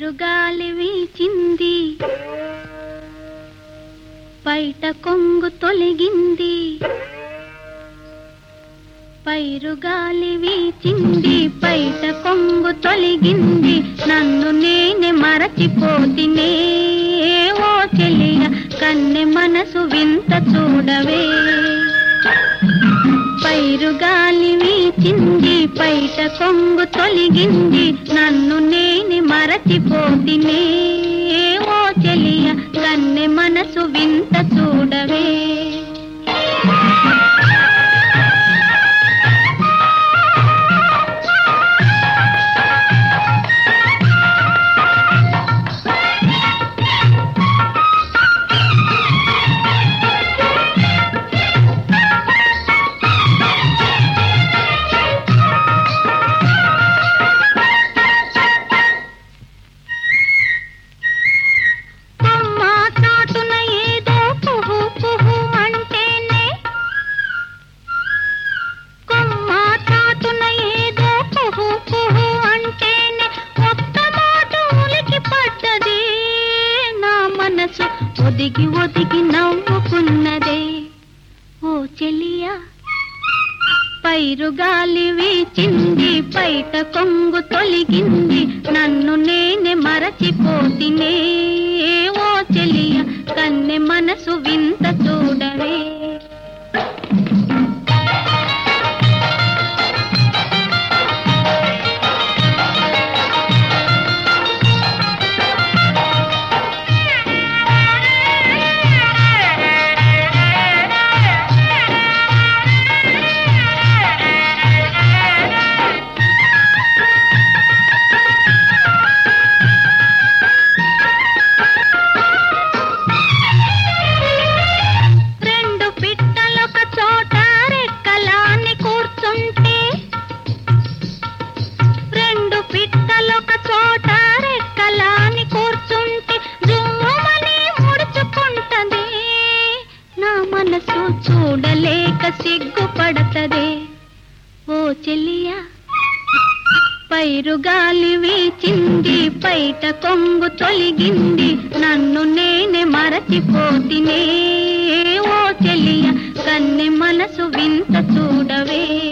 పైరుగాలి వీచింది బయట కొంగు తొలగింది పైరుగాలి వీచింది బయట కొంగు తొలగింది నన్ను నేనే మరచిపోతినే ఓ చెలియ కన్నె మనసు వింత చూడవే పైరుగాలి వీచింది బయట కొంగు తొలగింది నన్ను నేనే మరచిపోతినే ఓ చెలియ కన్నె మనసు వింత చూడవే కొమ్మ చాటున ఏదో కుహు కుహు అంటేనే కొమ్మ చాటున ఏదో కుహు కుహు అంటేనే ఒక్క మాట ఉలికి పడ్డది నా మనసు ఒదిగి ఒదిగి నవ్వుకున్నదే ఓ చెలియా పైరుగాలి వీచింది బయట కొంగు తొలగింది నన్ను నేనే మరచిపోతినే ఓ చెలియ కన్నె మనసు వింత చూడవే రెండు పిట్టలొక చోట రెక్కలాని కూర్చుంటే రెండు పిట్టలొక చోట రెక్కలాని కూర్చుంటే జుమ్ముమని ముడుచుకుంటది నా మనసు చూడలేక సిగ్గుపడతదే ఓ చెల్లియా పైరుగాలి వీచింది బయట కొంగు తొలగింది నన్ను నేనే మరచిపోతినే ఓ చెలియ కన్నె మనసు వింత చూడవే